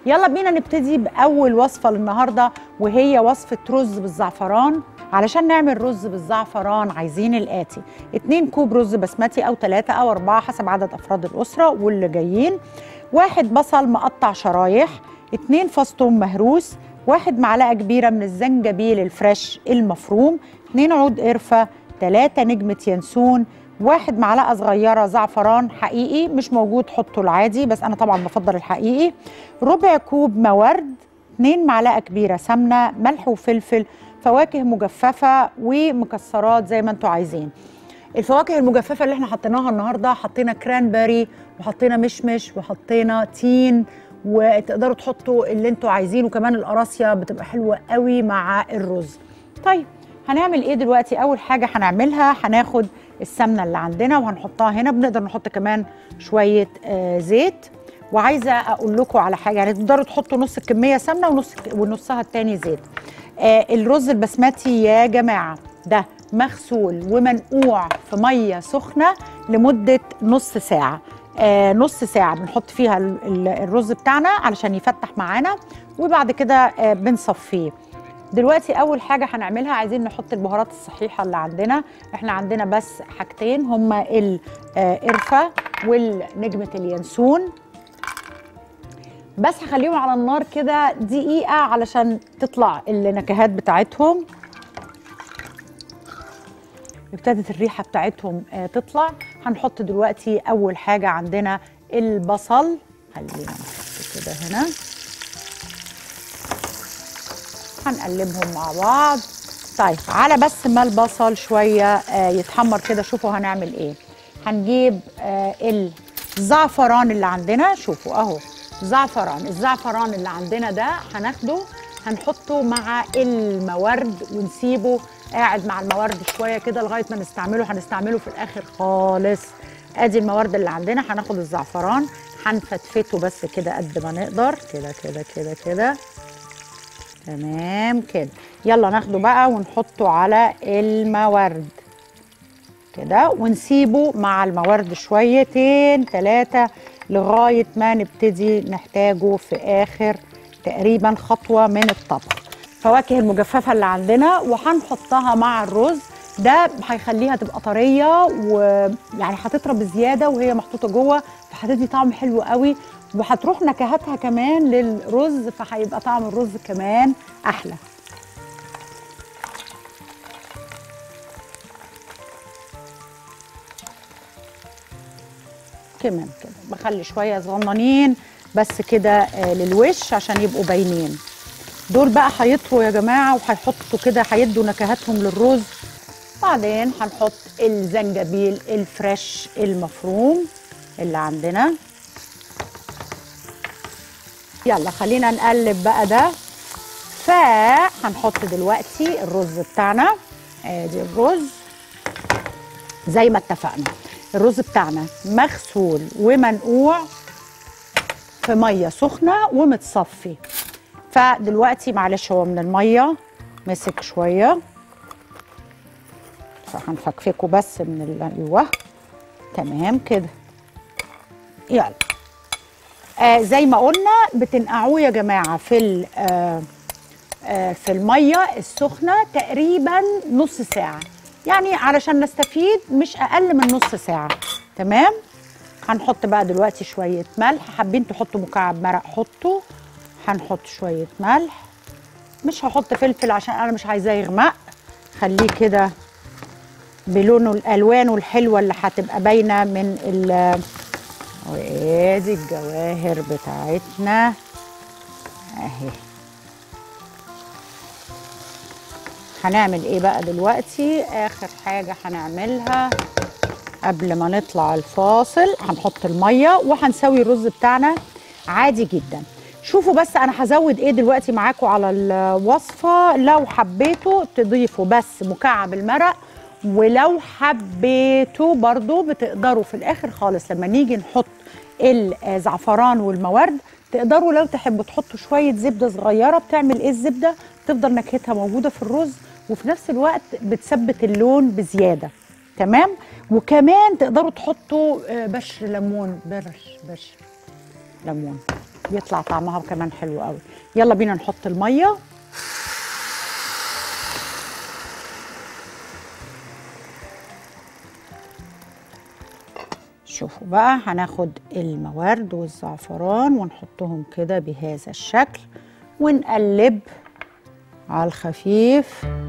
يلا بينا نبتدي باول وصفه للنهارده وهي وصفه رز بالزعفران علشان نعمل رز بالزعفران عايزين الاتي 2 كوب رز بسمتي او 3 او 4 حسب عدد افراد الاسره واللي جايين واحد بصل مقطع شرايح 2 فص ثوم مهروس واحد معلقه كبيره من الزنجبيل الفريش المفروم 2 عود قرفه 3 نجمه ينسون واحد معلقه صغيره زعفران حقيقي مش موجود حطه العادي بس انا طبعا بفضل الحقيقي ربع كوب موارد 2 معلقه كبيره سمنه ملح وفلفل فواكه مجففه ومكسرات زي ما انتم عايزين الفواكه المجففه اللي احنا حطيناها النهارده حطينا كرانبري وحطينا مشمش وحطينا تين وتقدروا تحطوا اللي انتوا عايزينه كمان القراصيه بتبقى حلوه قوي مع الرز طيب هنعمل ايه دلوقتي اول حاجه هنعملها هناخد السمنه اللي عندنا وهنحطها هنا بنقدر نحط كمان شويه آه زيت وعايزه اقول لكم على حاجه يعني تقدروا تحطوا نص الكميه سمنه ونص ونصها التاني زيت آه الرز البسمتي يا جماعه ده مغسول ومنقوع في ميه سخنه لمده نص ساعه آه نص ساعه بنحط فيها الرز بتاعنا علشان يفتح معانا وبعد كده آه بنصفيه دلوقتي اول حاجه هنعملها عايزين نحط البهارات الصحيحه اللي عندنا احنا عندنا بس حاجتين هما القرفه والنجمه اليانسون بس هخليهم على النار كده دقيقه علشان تطلع النكهات بتاعتهم ابتدت الريحه بتاعتهم تطلع هنحط دلوقتي اول حاجه عندنا البصل خلينا نحط كده هنا هنقلبهم مع بعض طيب على بس ما البصل شويه آه يتحمر كده شوفوا هنعمل ايه هنجيب آه الزعفران اللي عندنا شوفوا اهو زعفران الزعفران اللي عندنا ده هناخده هنحطه مع المورد ونسيبه قاعد مع المورد شويه كده لغايه ما نستعمله هنستعمله في الاخر خالص ادي المورد اللي عندنا هناخد الزعفران هنفتفته بس كده قد ما نقدر كده كده كده كده تمام كده يلا ناخده بقى ونحطه على المورد كده ونسيبه مع المورد شويتين ثلاثة لغاية ما نبتدي نحتاجه في آخر تقريبا خطوة من الطبخ فواكه المجففة اللي عندنا وهنحطها مع الرز ده هيخليها تبقى طرية ويعني هتطرى بزيادة وهي محطوطة جوه فهتدي طعم حلو قوي وهتروح نكهاتها كمان للرز فهيبقى طعم الرز كمان احلى كمان كده بخلي شويه صغننين بس كده آه للوش عشان يبقوا باينين دول بقى هيطروا يا جماعه وهيحطوا كده هيدوا نكهاتهم للرز بعدين هنحط الزنجبيل الفريش المفروم اللي عندنا يلا خلينا نقلب بقى ده فهنحط دلوقتي الرز بتاعنا ادي الرز زي ما اتفقنا الرز بتاعنا مغسول ومنقوع في ميه سخنه ومتصفي فدلوقتي معلش هو من الميه مسك شويه فهنفكفكه بس من ايوه تمام كده يلا آه زي ما قلنا بتنقعوه يا جماعه في آه آه في الميه السخنه تقريبا نص ساعه يعني علشان نستفيد مش اقل من نص ساعه تمام هنحط بقى دلوقتي شويه ملح حابين تحطوا مكعب مرق حطوا هنحط شويه ملح مش هحط فلفل عشان انا مش عايزاه يغمق خليه كده بلونه الالوان الحلوه اللي هتبقى باينه من ال وادي الجواهر بتاعتنا اهي هنعمل ايه بقى دلوقتي اخر حاجه هنعملها قبل ما نطلع الفاصل هنحط الميه وهنسوي الرز بتاعنا عادي جدا شوفوا بس انا هزود ايه دلوقتي معاكم على الوصفه لو حبيتوا تضيفوا بس مكعب المرق ولو حبيتوا برضو بتقدروا في الاخر خالص لما نيجي نحط الزعفران والمورد تقدروا لو تحبوا تحطوا شويه زبده صغيره بتعمل ايه الزبده تفضل نكهتها موجوده في الرز وفي نفس الوقت بتثبت اللون بزياده تمام وكمان تقدروا تحطوا بشر ليمون برش بشر ليمون بيطلع طعمها كمان حلو قوي يلا بينا نحط الميه شوفوا بقى هناخد الموارد والزعفران ونحطهم كده بهذا الشكل ونقلب على الخفيف